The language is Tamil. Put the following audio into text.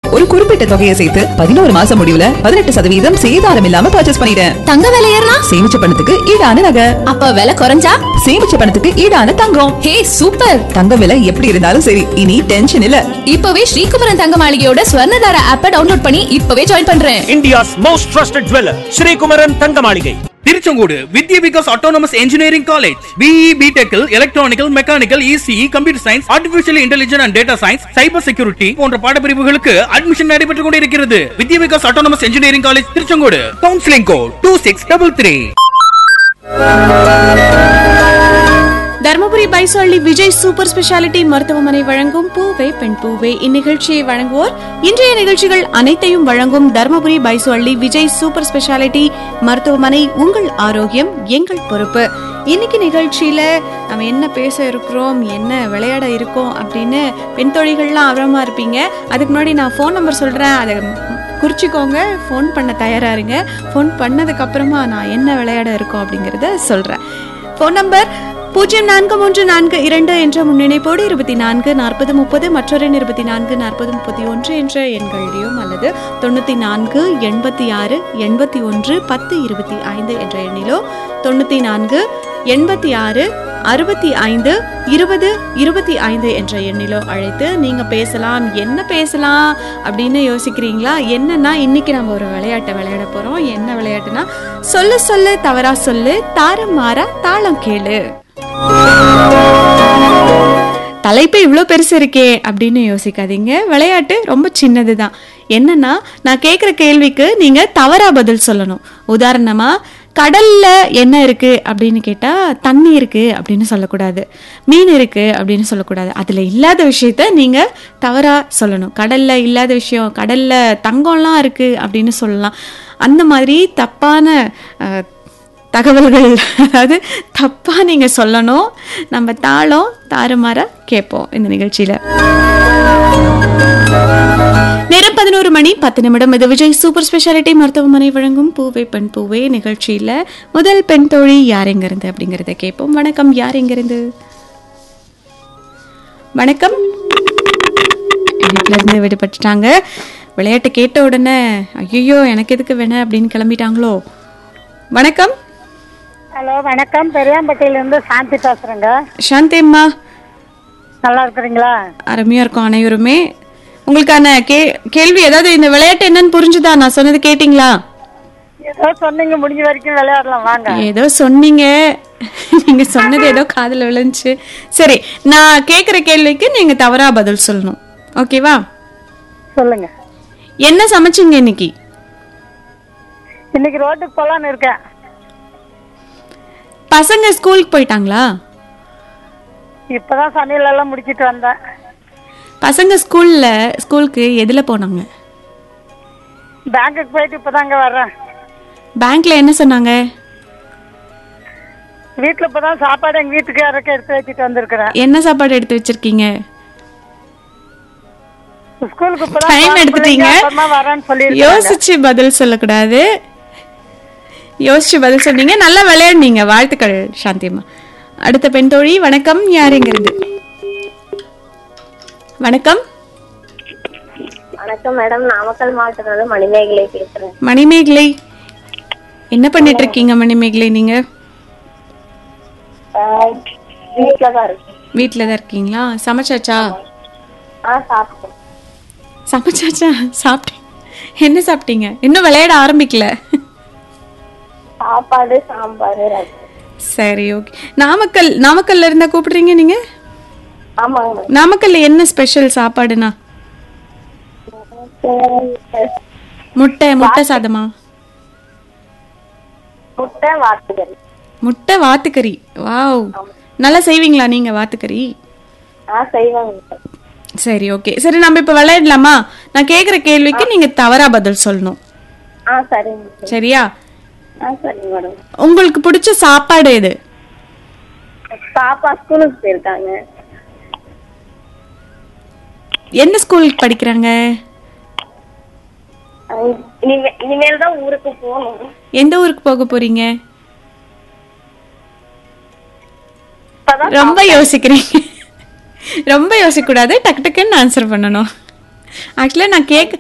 ஒரு குறிப்பிட்ட தொகையை சேர்த்து பதினோரு மாசம் முடிவுல பதினெட்டு சதவீதம் சேதாரம் இல்லாம பர்ச்சேஸ் பண்ணிட்டேன் தங்க விலை ஏறினா சேமிச்ச பணத்துக்கு ஈடான நகை அப்ப விலை குறைஞ்சா சேமிச்ச பணத்துக்கு ஈடான தங்கம் ஹே சூப்பர் தங்க விலை எப்படி இருந்தாலும் சரி இனி டென்ஷன் இல்ல இப்பவே ஸ்ரீகுமரன் தங்க மாளிகையோட ஸ்வர்ணதார ஆப்ப டவுன்லோட் பண்ணி இப்பவே ஜாயின் பண்றேன் India's most trusted jeweler, Sri Kumaran Thangamaligai. Tiruchengode Vidya Vikas autonomous engineering college BE பிடெக்கில் electrical mechanical ECE computer science artificial intelligence and data science cyber security போன்ற பாடப்பிரிவுகளுக்கு அட்மிஷன் நடைபெற்றுக் கொண்டிருக்கிறது Vidya Vikas autonomous engineering college Tiruchengode counselling code two six double three Dharmapuri Vaishali Vijay super speciality மருத்துவமனை வழங்கும் பூவே பெண் பூவே இந்நிகழ்ச்சியை வழங்குவோர் இன்றைய நிகழ்ச்சிகள் அனைத்தையும் வழங்கும் தருமபுரி பைசாலி விஜய் சூப்பர் ஸ்பெஷாலிட்டி மருத்துவமனை உங்கள் ஆரோக்கியம் எங்கள் பொறுப்பு இன்னைக்கு நிகழ்ச்சியில நம்ம என்ன பேச இருக்கிறோம் என்ன விளையாட இருக்கோம் அப்படின்னு பெண் தொழில்கள்லாம் ஆர்வமா இருப்பீங்க அதுக்கு முன்னாடி நான் ஃபோன் நம்பர் சொல்றேன் அதை குறிச்சிக்கோங்க ஃபோன் பண்ண தயாரா இருங்க ஃபோன் பண்ணதுக்கு அப்புறமா நான் என்ன விளையாட இருக்கோம் அப்படிங்கறத சொல்றேன் ஃபோன் நம்பர் பூஜ்ஜியம் நான்கு மூன்று நான்கு இரண்டு என்ற முன்னிணைப்போடு இருபத்தி நான்கு நாற்பது முப்பது மற்றொரு இருபத்தி நான்கு நாற்பது முப்பத்தி ஒன்று என்ற எண்களிலும் அல்லது தொண்ணூற்றி நான்கு எண்பத்தி ஆறு எண்பத்தி ஒன்று பத்து இருபத்தி ஐந்து என்ற எண்ணிலோ தொண்ணூற்றி நான்கு எண்பத்தி ஆறு அறுபத்தி ஐந்து இருபது இருபத்தி ஐந்து என்ற எண்ணிலோ அழைத்து நீங்க பேசலாம் என்ன பேசலாம் அப்படின்னு யோசிக்கிறீங்களா என்னன்னா இன்னைக்கு நம்ம ஒரு விளையாட்டை விளையாட போறோம் என்ன விளையாட்டுனா சொல்லு சொல்லு தவறா சொல்லு தாரம் மாறா தாளம் கேளு தலைப்பு இவ்வளோ பெருசு இருக்கே அப்படின்னு யோசிக்காதீங்க விளையாட்டு ரொம்ப சின்னது தான் என்னன்னா நான் கேட்குற கேள்விக்கு நீங்கள் தவறா பதில் சொல்லணும் உதாரணமாக கடல்ல என்ன இருக்கு அப்படின்னு கேட்டா தண்ணி இருக்கு அப்படின்னு சொல்லக்கூடாது மீன் இருக்கு அப்படின்னு சொல்லக்கூடாது அதுல இல்லாத விஷயத்த நீங்க தவறா சொல்லணும் கடல்ல இல்லாத விஷயம் கடல்ல தங்கம்லாம் இருக்கு அப்படின்னு சொல்லலாம் அந்த மாதிரி தப்பான அஹ், தகவல்கள் அதாவது தப்பா நீங்க சொல்லணும் நம்ம தாளம் தாறுமாறா கேட்போம் இந்த நிகழ்ச்சியில நேரம் பதினோரு மணி பத்து நிமிடம் இது விஜய் சூப்பர் ஸ்பெஷாலிட்டி மருத்துவமனை வழங்கும் பூவே பெண் பூவே நிகழ்ச்சியில முதல் பெண் தோழி யார் எங்க இருந்து அப்படிங்கறத கேட்போம் வணக்கம் யார் எங்க இருந்து வணக்கம் இணைப்புல இருந்து விடுபட்டுட்டாங்க விளையாட்டு கேட்ட உடனே ஐயோ எனக்கு எதுக்கு வேண அப்படின்னு கிளம்பிட்டாங்களோ வணக்கம் ஹலோ வணக்கம் பெரியாம்பட்டியிலேருந்து சாந்தி பேசுகிறேங்க சாந்திம்மா நல்லா இருக்கிறீங்களா அருமையா இருக்கும் அனைவருமே உங்களுக்கான கே கேள்வி ஏதாவது இந்த விளையாட்டு என்னன்னு புரிஞ்சுதா நான் சொன்னது கேட்டிங்களா ஏதோ சொன்னீங்க முடிஞ்ச வரைக்கும் விளையாடலாம் வாங்க ஏதோ சொன்னீங்க நீங்க சொன்னது ஏதோ காதுல விழுந்துச்சு சரி நான் கேக்குற கேள்விக்கு நீங்க தவறா பதில் சொல்லணும் ஓகேவா சொல்லுங்க என்ன சமைச்சீங்க இன்னைக்கு இன்னைக்கு ரோட்டுக்கு போகலான்னு இருக்கேன் பசங்க ஸ்கூலுக்கு போயிட்டாங்களா இப்பதான் சமையல் எல்லாம் முடிச்சிட்டு வந்தேன் பசங்க ஸ்கூல்ல ஸ்கூலுக்கு எதுல போனாங்க பேங்குக்கு போயிட்டு இப்பதாங்க வர்றேன் பேங்க்ல என்ன சொன்னாங்க வீட்டில் இப்பதான் சாப்பாடு எங்க வீட்டுக்காரருக்கு எடுத்து வச்சுட்டு வந்திருக்கிறேன் என்ன சாப்பாடு எடுத்து வச்சிருக்கீங்க ஸ்கூலுக்கு இப்பதான் டைம் phone எடுத்துட்டீங்க பண்ணீங்க, அப்புறமா வரேன்னு சொல்லியிருக்காங்க யோசிச்சு பதில் சொல்லக்கூடாது யோசிச்சு பதில் சொன்னீங்க நல்லா விளையாடுனீங்க வாழ்த்துக்கள் சாந்தியம்மா அடுத்த பெண் தோழி வணக்கம் யாருங்கிறது வணக்கம் வணக்கம் மேடம் நாமக்கல் மாவட்டத்துல மணிமேகலை பேசுறேன் மணிமேகலை என்ன பண்ணிட்டு இருக்கீங்க மணிமேகலை நீங்க ஆஹ் வீட்டுல தான் இருக்கேன் வீட்டில தான் இருக்கீங்களா சமைச்சாச்சா ஆ சாப்பிட்டேன் சமைச்சாச்சா சாப்பிட்டேன் என்ன சாப்பிட்டீங்க இன்னும் விளையாட ஆரம்பிக்கல சாப்பாடு சாம்பார் ரசம் சரி ஓகே நாமக்கல் நாமக்கல்ல இருந்தா கூப்பிடுறீங்க நீங்க ஆமாங்க மேடம் நாமக்கல்ல என்ன ஸ்பெஷல் சாப்பாடுனா முட்டை முட்டை சாதமா முட்டை வாத்துக்கறி முட்டை வாத்துக்கறி வாவ் நல்லா செய்வீங்களா நீங்க வாத்துக்கறி ஆ செய்வாங்க மேடம் சரி ஓகே சரி நம்ம இப்ப விளையாடலாமா நான் கேக்குற கேள்விக்கு நீங்க தவறா பதில் சொல்லணும் ஆ சரிங்க மேடம் சரியா ஆ சரிங்க மேடம் உங்களுக்கு பிடிச்ச சாப்பாடு எது பாப்பா ஸ்கூலுக்கு போயிருக்காங்க என்ன ஸ்கூலுக்கு படிக்கிறாங்க ஆஹ் இனிமே இனிமேல் தான் ஊருக்கு போகணும் எந்த ஊருக்கு போக போறீங்க இப்பதான் ரொம்ப யோசிக்கிறீங்க ரொம்ப யோசிக்க கூடாது டக்கு டக்குன்னு ஆன்சர் பண்ணணும் ஆக்சுவலா நான் கேக்